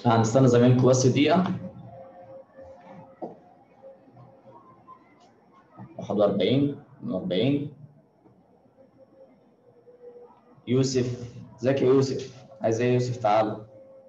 هنستنى زمايلكم بس دقيقة 41 42 يوسف ازيك يا يوسف عايز ايه يا يوسف تعال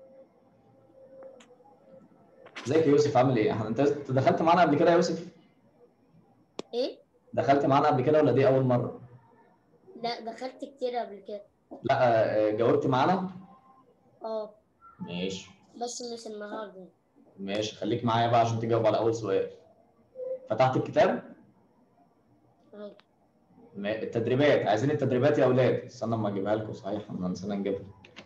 ازيك يا يوسف عامل ايه انت أنت دخلت معانا قبل كده يا يوسف ايه دخلت معانا قبل كده ولا دي اول مرة لا دخلت كتير قبل كده لا آه، جاوبت معانا اه ماشي بس مش النهارده ماشي خليك معايا بقى عشان تجاوب على اول سؤال فتحت الكتاب اه ما- التدريبات عايزين التدريبات يا اولاد استنى اما اجيبها لكم صحيح احنا نسينا نجيبها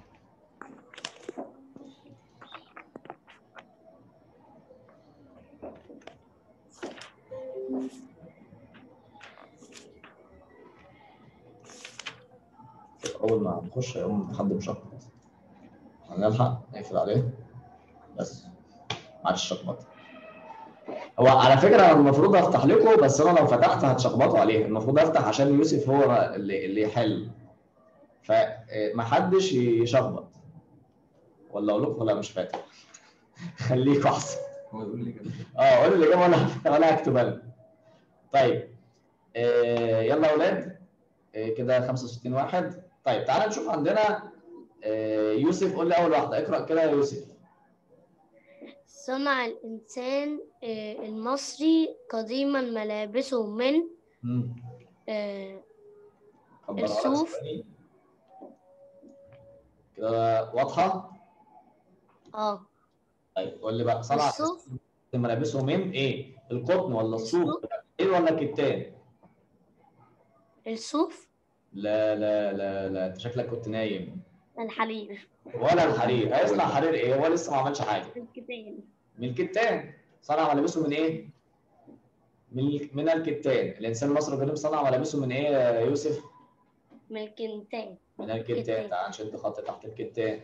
اول ما نخش يقوم حد مشخبط هنلحق نقفل عليه بس ما عادش شخبط هو على فكره انا المفروض افتح لكم بس انا لو فتحت هتشخبطوا عليه المفروض افتح عشان يوسف هو اللي اللي يحل فما حدش يشخبط ولا اقول لكم ولا مش فاتح خليكوا احسن هو يقول لي كده اه قول اللي جاب ولا ولا هكتبها لك طيب آه يلا يا اولاد آه كده 65 واحد طيب تعالى نشوف عندنا آه يوسف قول لي اول واحده اقرا كده يا يوسف صنع الإنسان آه، المصري قديما ملابسه من مم. آه، كبرها لك الصوف. ثواني. كده واضحه اه طيب قول لي بقى صنع الصوف ملابسه من ايه القطن ولا الصوف الصوف. ايه ولا الكتان الصوف لا لا لا لا انت شكلك كنت نايم الحرير ولا الحرير هيصنع حرير ايه هو لسه ما عملش حاجه الكتان من الكتان صنع ملابسه من ايه من من الكتان الانسان المصري القديم صنع ملابسه من ايه يا يوسف من الكتان من الكتان كتان. تعال نشد خط تحت الكتان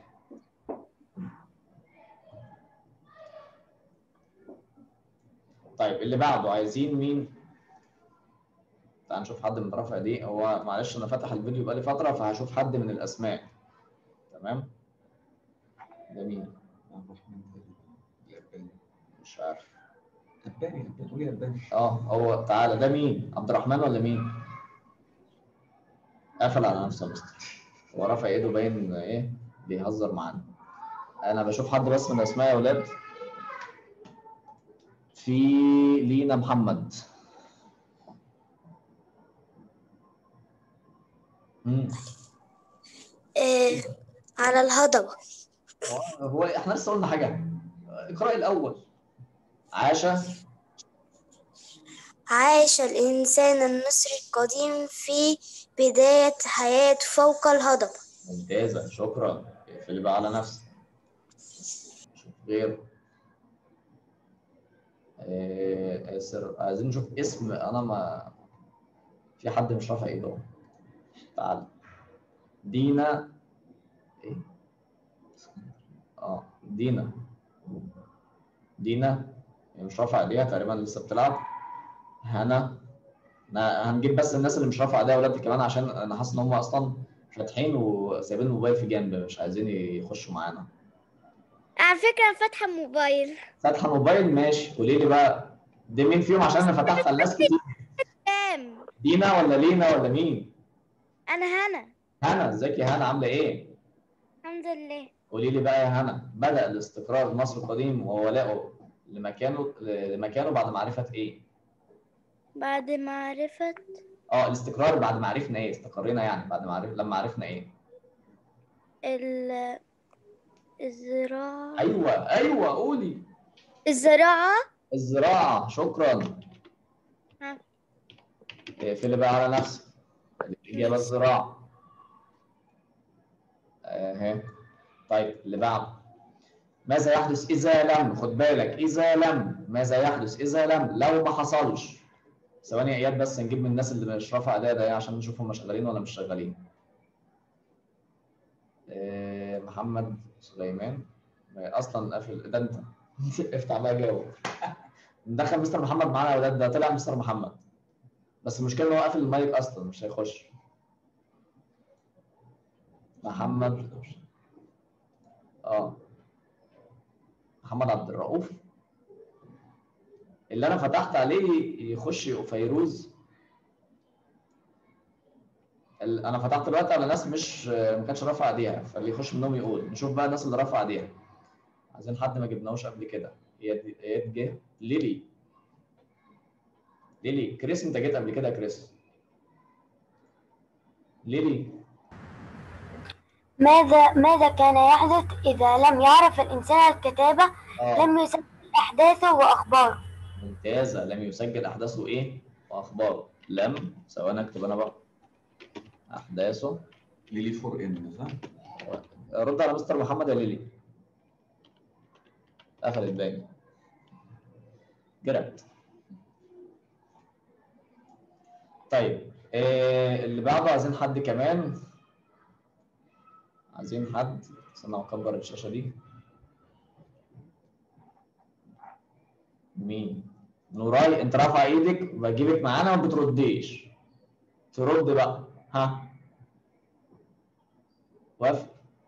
طيب اللي بعده عايزين مين تعال نشوف حد من رفع دي هو معلش انا فاتح الفيديو بقالي فتره فهشوف حد من الاسماء تمام ده مين عبد الرحمن الأباني مش عارف أباني أباني قولي أباني اه هو تعالى ده مين عبد الرحمن ولا مين قفل على نفسه يا مستر هو رافع ايده باين ايه بيهزر معانا انا بشوف حد بس من الاسماء يا اولاد في لينا محمد مم. آه على الهضبة هو- هو احنا لسه قلنا حاجه اقرأي الاول عاشا عاش الإنسان المصري القديم في بداية حياته فوق الهضبة ممتازه شكرا اقفلي بقى على نفسك شوف غيره آه، آسر عايزين نشوف اسم انا ما في حد مش رافع ايده تعال دينا ايه اه دينا دينا هي مش رافعه ايديها تقريبا لسه بتلعب هنا نا- هنجيب بس الناس اللي مش رافعه ايديها ولاد كمان عشان انا حاسس ان هم اصلا فاتحين وسايبين الموبايل في جنب مش عايزين يخشوا معانا على فكرة أنا فاتحة موبايل فاتحه موبايل ماشي قولي لي بقى دي مين فيهم عشان انا فتحت على الناس كتير كام دينا ولا لينا ولا مين أنا هنا هنا ازيك يا هنا عامله ايه الحمد لله قولي لي بقى يا هنا بدأ الاستقرار مصر القديم وولائه لمكانه لمكانه بعد معرفة ايه؟ بعد معرفة اه الاستقرار بعد ما عرفنا ايه؟ استقرينا يعني بعد ما عرف لما عرفنا ايه؟ ال- الزراعة ايوه ايوه قولي الزراعة الزراعة شكرا ها. اقفلي بقى على نفسك الإجابة ماشي. الزراعة اهي طيب اللي بعده ماذا يحدث إذا لم خد بالك إذا لم ماذا يحدث إذا لم لو ما حصلش ثواني يا إياد بس نجيب من الناس اللي مش رافعة ايديها ده عشان نشوف هم شغالين ولا مش شغالين آه، محمد سليمان اصلا قافل ده انت افتح بقى جاوب ندخل مستر محمد معانا يا ولاد ده طلع مستر محمد بس المشكله ان هو قافل المايك اصلا مش هيخش محمد اه محمد عبد الرؤوف اللي انا فتحت عليه يخش فيروز ال- انا فتحت دلوقتي على ناس مش ما كانش رافع ايديها فاللي يخش منهم يقول نشوف بقى الناس اللي رافعه ايديها عايزين حد ما جبناهوش قبل كده اياد اياد جه ليلي ليلي كريس انت جيت قبل كده يا كريس ليلي ماذا ماذا كان يحدث إذا لم يعرف الإنسان الكتابة اه لم يسجل أحداثه وأخباره ممتازه لم يسجل احداثه ايه واخباره لم ثواني اكتب انا بقى احداثه ليلي فور ان صح؟ رد على مستر محمد يا ليلي قفل الباقي جربت طيب آه اللي بعده عايزين حد كمان عايزين حد استنى اكبر الشاشه دي مين نوراي انت رافع ايدك بجيبك معانا ما بترديش ترد بقى ها وافق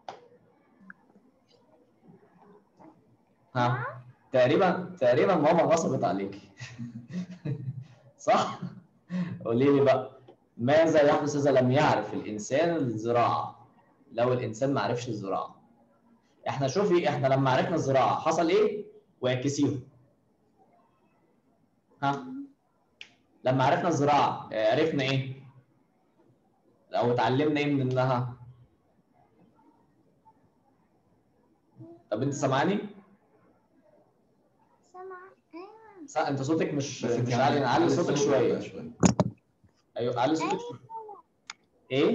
ها تقريبا تقريبا ماما غصبت عليك صح قولي لي بقى ماذا يحدث اذا لم يعرف الانسان الزراعه لو الانسان ما عرفش الزراعه احنا شوفي احنا لما عرفنا الزراعه حصل ايه واعكسيهم ها لما عرفنا الزراعه آه، عرفنا ايه او اتعلمنا ايه منها طب انت سامعاني سمع ايوه صح انت صوتك مش بس انت مش عالي علي صوتك الصوت شويه بقى شويه ايوه علي صوتك شويه ايه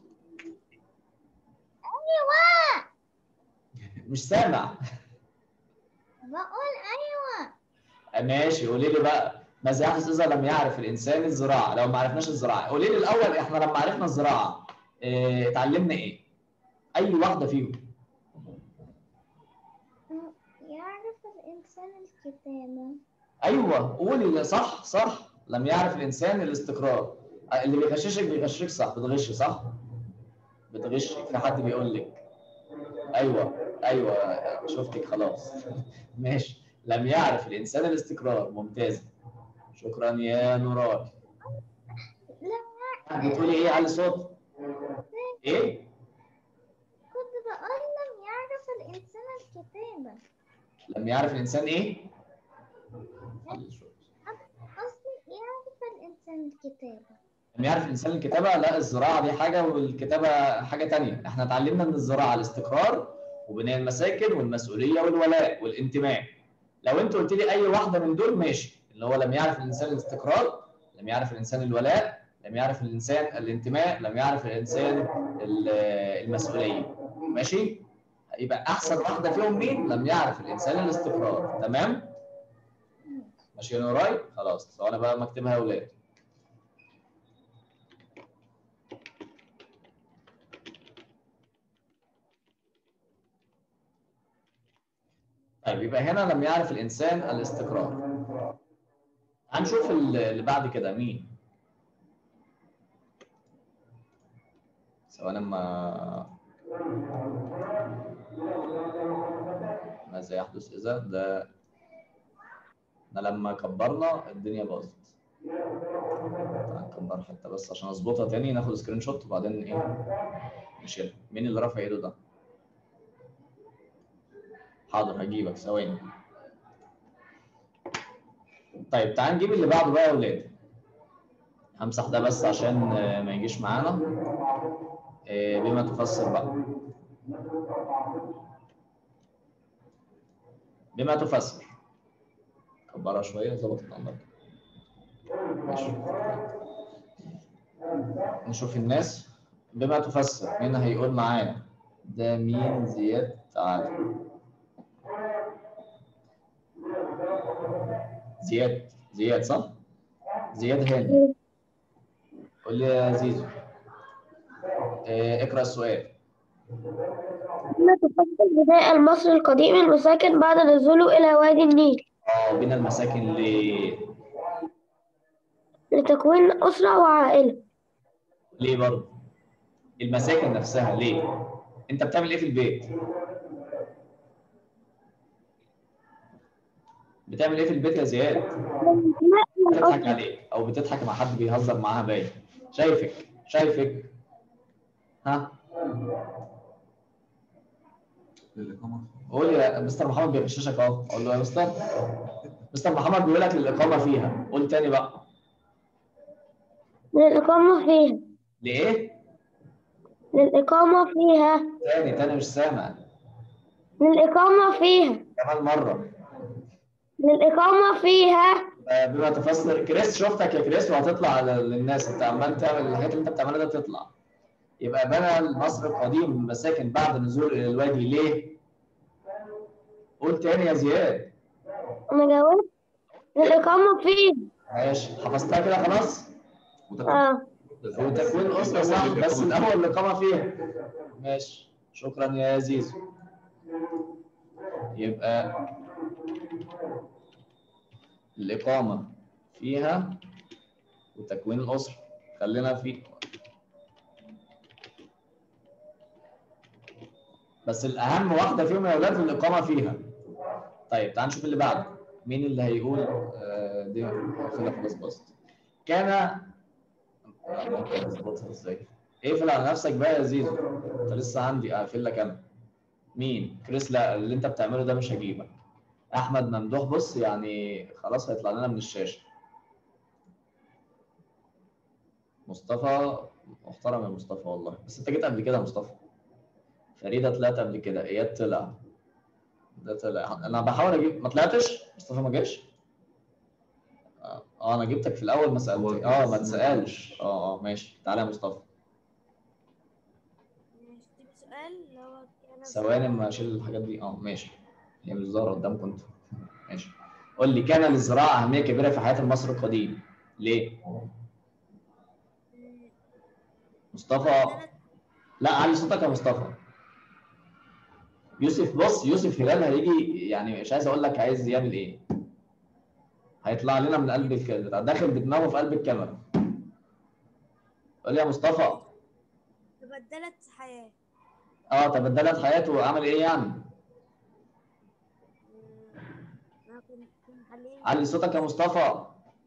ايوه مش سامع بقول ايوه ماشي قولي لي بقى ماذا يحدث اذا لم يعرف الانسان الزراعه لو ما عرفناش الزراعه قولي لي الاول احنا لما عرفنا الزراعه اه اتعلمنا ايه اي واحده فيهم يعرف الانسان الكتابة ايوه قولي صح صح لم يعرف الانسان الاستقرار آه، اللي بيغششك بيغششك صح بتغش صح بتغش في حد بيقول لك ايوه ايوه شفتك خلاص ماشي لم يعرف الانسان الاستقرار ممتاز شكرا يا نوران لا بتقولي ايه على صوت ايه كنت بقول لم يعرف الانسان الكتابة لم يعرف الانسان ايه قصدي يعرف الانسان الكتابة لم يعرف الانسان الكتابه لا الزراعه دي حاجه والكتابه حاجه تانية احنا اتعلمنا من الزراعه الاستقرار وبناء المساكن والمسؤوليه والولاء والانتماء لو انت قلت لي اي واحده من دول ماشي اللي هو لم يعرف الانسان الاستقرار لم يعرف الانسان الولاء لم يعرف الانسان الانتماء لم يعرف الانسان ال- المسؤوليه ماشي يبقى احسن واحده فيهم مين لم يعرف الانسان الاستقرار تمام ماشي يا نوراي خلاص ثواني بقى ما اكتبها يا اولاد طيب يبقى هنا لم يعرف الانسان الاستقرار هنشوف اللي بعد كده مين ثواني ما ماذا يحدث اذا ده احنا لما كبرنا الدنيا باظت تعال نكبر حتى بس عشان اظبطها تاني ناخد سكرين شوت وبعدين ايه نشيلها مين اللي رافع ايده ده حاضر هجيبك ثواني طيب تعال نجيب اللي بعده بقى يا ولاد همسح ده بس عشان آه، ما يجيش معانا آه، بما تفسر بقى بما تفسر كبرها شويه ظبطت عندك ماشي نشوف الناس بما تفسر مين هيقول معانا ده مين زياد تعالى زياد زياد صح؟ زياد هاني قول لي يا زيزو آه، اقرا السؤال بما تفسر بداية المصري القديم المساكن بعد نزوله إلى وادي النيل اه بين المساكن ليه؟ لتكوين أسرة وعائلة ليه برضه؟ المساكن نفسها ليه؟ انت بتعمل ايه في البيت؟ بتعمل ايه في البيت يا زياد؟ بتضحك عليه او بتضحك مع حد بيهزر معاها باين شايفك شايفك ها للإقامة قول يا مستر محمد بيغششك اهو اقول له يا مستر مستر محمد بيقول لك للاقامه فيها قول تاني بقى للإقامة فيها لايه؟ للإقامة فيها تاني تاني مش سامع للإقامة فيها كمان مره للإقامة فيها آه، بما تفسر كريس شفتك يا كريس وهتطلع على- للناس انت عمال تعمل الحاجات اللي انت بتعملها ده تطلع يبقى بنى مصر القديم مساكن بعد نزول الى الوادي ليه؟ قول تاني يا زياد أنا جاوبت للإقامة فيها ماشي حفظتها كده خلاص؟ اه وتكوين أسرة صح بس الأول الإقامة فيها ماشي شكرا يا زيزو يبقى الإقامة فيها وتكوين الأسرة خلينا في بس الأهم واحدة فيهم يا أولاد الإقامة فيها طيب تعال نشوف اللي بعده مين اللي هيقول آه، دي خلينا خلاص بسط كان ممكن اظبطها ازاي؟ اقفل على نفسك بقى يا زيزو انت لسه عندي اقفل لك انا مين؟ كريس لا اللي انت بتعمله ده مش هجيبك احمد ممدوح بص يعني خلاص هيطلع لنا من الشاشه مصطفى محترم يا مصطفى والله بس انت جيت قبل كده يا مصطفى فريده طلعت قبل كده اياد طلع ده طلع انا بحاول اجيب ما طلعتش مصطفى ما جاش اه آه، انا جبتك في الاول ما سالتك اه ما تسالش اه اه ماشي تعالى يا مصطفى نكتب سؤال اللي هو كان ثواني اما اشيل الحاجات دي اه ماشي هي مش ظاهره قدامكم انتوا ماشي قول لي كان للزراعه اهميه كبيره في حياه المصري القديم ليه؟ مصطفى لا علي صوتك يا مصطفى يوسف بص يوسف هلال هيجي يعني مش عايز اقول لك عايز يعمل ايه هيطلع لنا من قلب الكاميرا داخل بدماغه في قلب الكاميرا قول لي يا مصطفى تبدلت حياة اه تبدلت حياته وعمل ايه يعني أنا كنت كنت حاليا علي صوتك يا مصطفى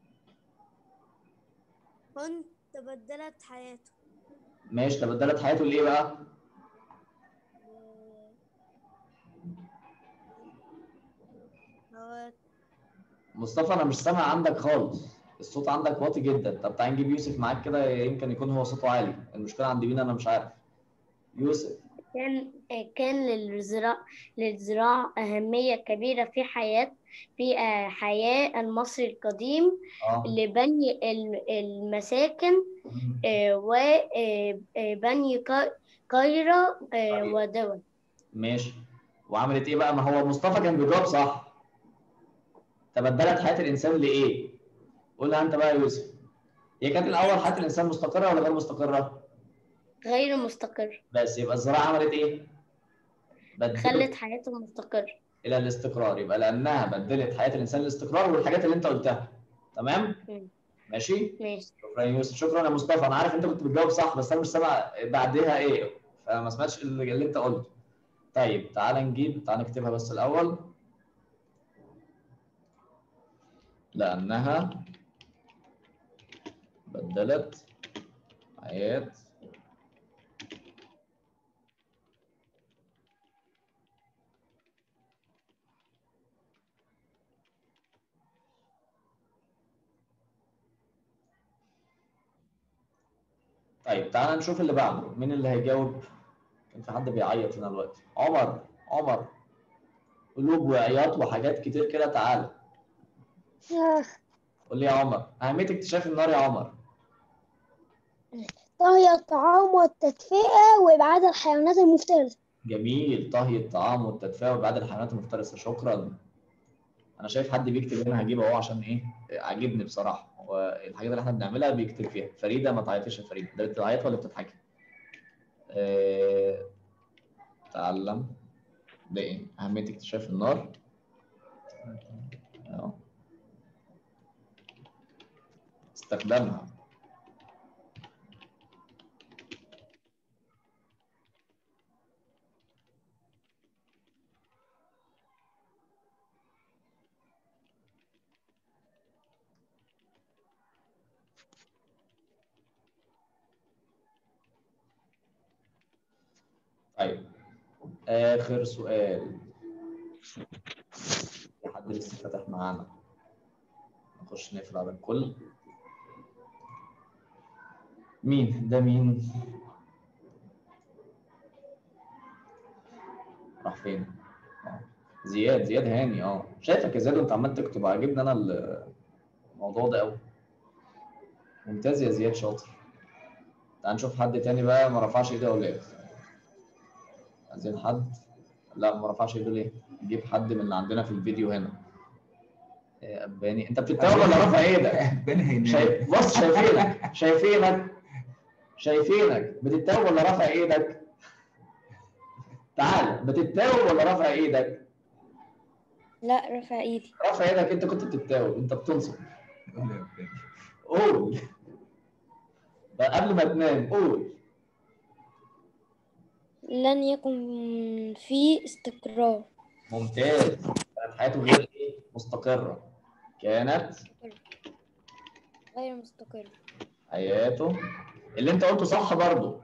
كنت تبدلت حياته ماشي تبدلت حياته ليه بقى هو مصطفى انا مش سامع عندك خالص الصوت عندك واطي جدا طب تعالى نجيب يوسف معاك كده يمكن يكون هو صوته عالي المشكله عند مين انا مش عارف يوسف كان كان للزراعة للزراعة أهمية كبيرة في حياة في آه، حياة المصري القديم اه لبني الم- المساكن مم. وبني قاهرة آه، طيب. ودول ماشي وعملت ايه بقى ما هو مصطفى كان بيجاوب صح تبدلت حياه الانسان لايه قولها انت بقى يا يوسف هي كانت الاول حياه الانسان مستقره ولا غير مستقره غير مستقر بس يبقى الزراعه عملت ايه بدلت خلت حياته مستقر الى الاستقرار يبقى لانها بدلت حياه الانسان للاستقرار والحاجات اللي انت قلتها تمام مم. ماشي ماشي شكرا يا يوسف شكرا يا مصطفى انا عارف انت كنت بتجاوب صح بس انا مش سامع بعدها ايه فما سمعتش اللي, اللي انت قلته طيب تعال نجيب تعال نكتبها بس الاول لانها بدلت حياه طيب تعال نشوف اللي بعده مين اللي هيجاوب كان في حد بيعيط هنا دلوقتي عمر عمر قلوب وعياط وحاجات كتير كده تعالى قول لي يا عمر أهمية اكتشاف النار يا عمر طهي الطعام والتدفئة وإبعاد الحيوانات المفترسة جميل طهي الطعام والتدفئة وإبعاد الحيوانات المفترسة شكرا أنا شايف حد بيكتب هنا هجيبه أهو عشان إيه عاجبني بصراحة والحاجات اللي إحنا بنعملها بيكتب فيها فريدة ما تعيطيش يا فريدة ده بتعيط ولا بتضحكي؟ آه... تعلم ده إيه؟ أهمية اكتشاف النار أهو استخدامها طيب اخر سؤال في حد لسه فاتح معانا نخش نقفل على الكل مين ده مين راح فين آه. زياد زياد هاني اه شايفك يا زياد وانت عمال تكتب عاجبني انا الموضوع ده قوي ممتاز يا زياد شاطر تعال نشوف حد تاني بقى ما رفعش ايده ولا ايه عايزين حد لا ما رفعش ايده ليه نجيب حد من اللي عندنا في الفيديو هنا إيه اباني انت بتتاوب ولا رافع ايدك بين هينام شايف بص شايفينك شايفينك شايفينك بتتاوب ولا رافع ايدك تعال بتتاوب ولا رافع ايدك لا رفع ايدي رافع ايدك انت كنت بتتاوب انت بتنصب قول يا بني. قول ده قبل ما تنام قول لن يكن في استقرار ممتاز كانت حياته غير ايه مستقرة كانت غير مستقر حياته اللي انت قلته صح برضو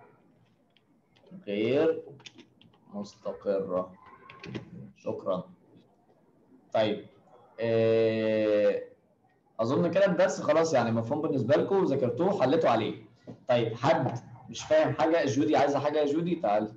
غير مستقرة شكرا طيب آه، اظن كده الدرس خلاص يعني مفهوم بالنسبه لكم ذاكرتوه حليتوا عليه طيب حد مش فاهم حاجه جودي عايزه حاجه يا جودي تعال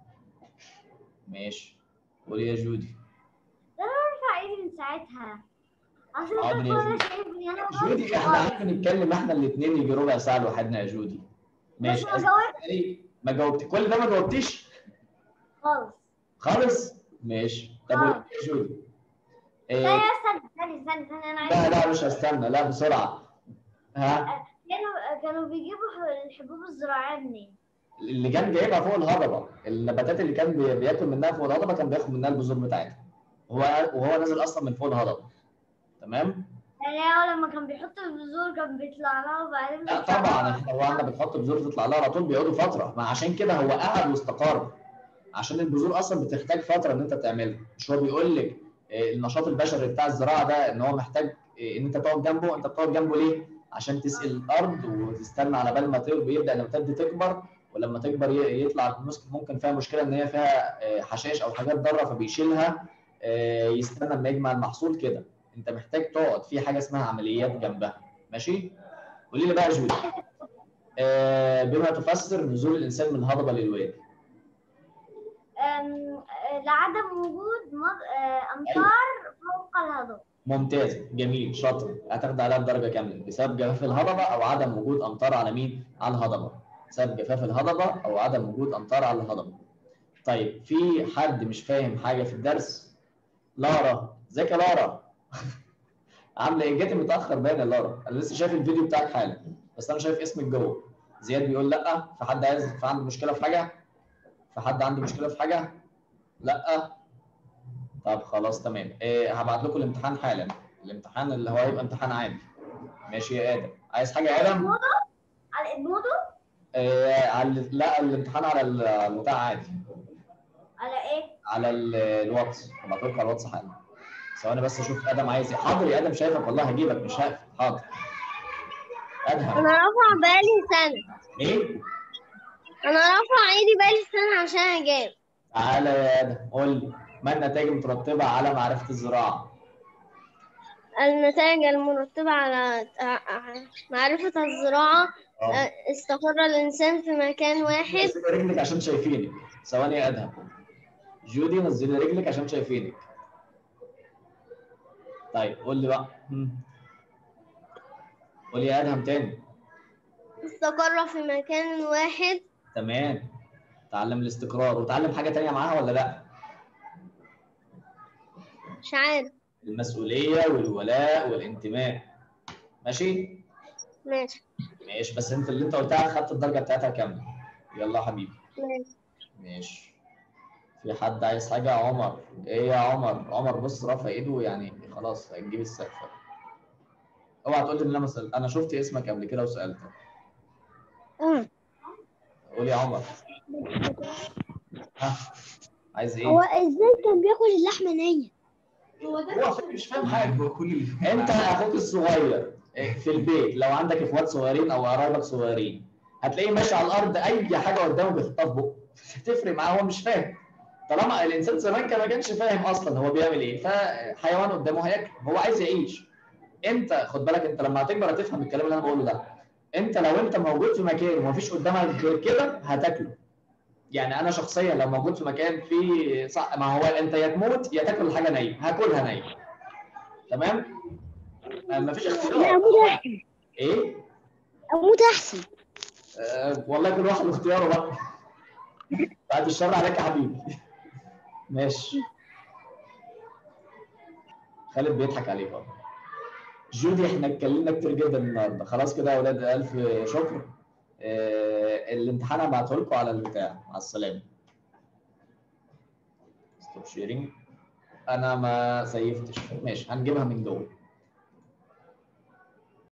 ماشي قولي يا جودي برفع ايدي من ساعتها عشان حاضر يا كل جودي. شايفني انا جودي احنا قاعدين نتكلم احنا الاثنين يجي ربع ساعه لوحدنا يا جودي ماشي بس ما جاوبت أسألي- ما جاوبت كل ده ما جاوبتيش خالص خالص ماشي طب آه. قولي يا جودي لا إيه يا استنى استنى استنى استنى انا لا عايز لا مش هستنى لا بسرعه ها كانوا كانوا بيجيبوا ح- الحبوب الزراعيه منين؟ اللي كان جايبها فوق الهضبه النباتات اللي كان بي- بياكل منها فوق الهضبه كان بياخد منها البذور بتاعتها وهو وهو نازل اصلا من فوق الهضبه تمام يعني هو لما كان بيحط البذور كان بيطلع لها وبعدين لا بيطلع طبعا لها. احنا هو احنا بنحط بذور تطلع لها على طول بيقعدوا فتره ما عشان كده هو قعد واستقر عشان البذور اصلا بتحتاج فتره ان انت تعملها مش هو بيقول لك آه، النشاط البشري بتاع الزراعه ده ان هو محتاج آه، ان انت تقعد جنبه انت بتقعد جنبه ليه؟ عشان تسقي الارض وتستنى على بال ما ت- بيبدا النباتات دي تكبر ولما تكبر ي- يطلع مس- ممكن فيها مشكله ان هي فيها آه، حشائش او حاجات ضاره فبيشيلها آه، يستنى لما يجمع المحصول كده انت محتاج تقعد في حاجه اسمها عمليات جنبها ماشي؟ قولي لي بقى يا جودي آه، بما تفسر نزول الانسان من الهضبه للوادي أم، آه، لعدم وجود مض- آه، امطار فوق الهضبه ممتاز جميل شاطر هتاخد عليها بدرجه كامله بسبب جفاف الهضبه او عدم وجود امطار على مين؟ على الهضبه بسبب جفاف الهضبه او عدم وجود امطار على الهضبه طيب في حد مش فاهم حاجه في الدرس؟ لارا ازيك يا لارا؟ عامله ايه؟ جيتي متاخر باين يا لارا انا لسه شايف الفيديو بتاعك حالا بس انا شايف اسمك جوه زياد بيقول لا في حد عايز في عنده مشكله في حاجه؟ في حد عنده مشكله في حاجه؟ لا طب خلاص تمام إيه هبعت لكم الامتحان حالا الامتحان اللي هو هيبقى امتحان عادي ماشي يا ادم عايز حاجه يا ادم على ادمودو إيه على لا الامتحان على ال- على البتاع عادي على ايه؟ على ال- الواتس هبعت لكم على الواتس حالا ثواني بس اشوف ادم عايز ايه حاضر يا ادم شايفك والله هجيبك مش هقفل حاضر ادهم انا رافع بالي سنة ايه انا رافع ايدي بالي سنة عشان اجاوب تعالى يا ادم قول لي ما النتائج المترتبه على معرفه الزراعه النتائج المرتبة على ع- معرفة الزراعة اه استقر الإنسان في مكان واحد نزلي رجلك عشان شايفينك ثواني يا ادهم جودي نزلي رجلك عشان شايفينك طيب قول لي بقى هم. قول لي يا ادهم تاني استقر في مكان واحد تمام تعلم الاستقرار وتعلم حاجه تانية معاها ولا لا مش عارف المسؤوليه والولاء والانتماء ماشي ماشي ماشي بس انت اللي انت قلتها خدت الدرجه بتاعتها كامله يلا يا حبيبي ماشي ماشي في حد عايز حاجة عمر ايه يا عمر عمر بص رافع ايده يعني خلاص هتجيب السقف اوعى تقول لي ان انا مسأل انا شفت اسمك قبل كده وسألتك اه قول يا عمر ها عايز ايه هو ازاي كان بياكل اللحمة نية هو مش فاهم حاجة هو كل اللي فيه انت اخوك الصغير إيه، في البيت لو عندك اخوات صغيرين او قرايبك صغيرين هتلاقيه ماشي على الارض اي حاجه قدامه بيحطها في بقه مش هتفرق معاه هو مش فاهم طالما الانسان زمان كان ما كانش فاهم اصلا هو بيعمل ايه فحيوان قدامه هياكل هو عايز يعيش انت خد بالك انت لما هتكبر هتفهم الكلام اللي انا بقوله ده انت لو انت موجود في مكان ومفيش قدامك غير كده هتاكله يعني انا شخصيا لو موجود في مكان فيه صح ما هو انت يا تموت يا تاكل حاجه نيه هاكلها نيه تمام آه، مفيش لا اختيار اموت احسن ايه اموت احسن آه والله كل واحد واختياره بقى بعد الشر عليك يا حبيبي ماشي خالد بيضحك عليك اهو جودي احنا اتكلمنا كتير جدا النهارده خلاص كده يا اولاد الف شكر آه الامتحان هبعته لكم على البتاع مع السلامه ستوب شيرنج انا ما سيفتش ماشي هنجيبها من جوه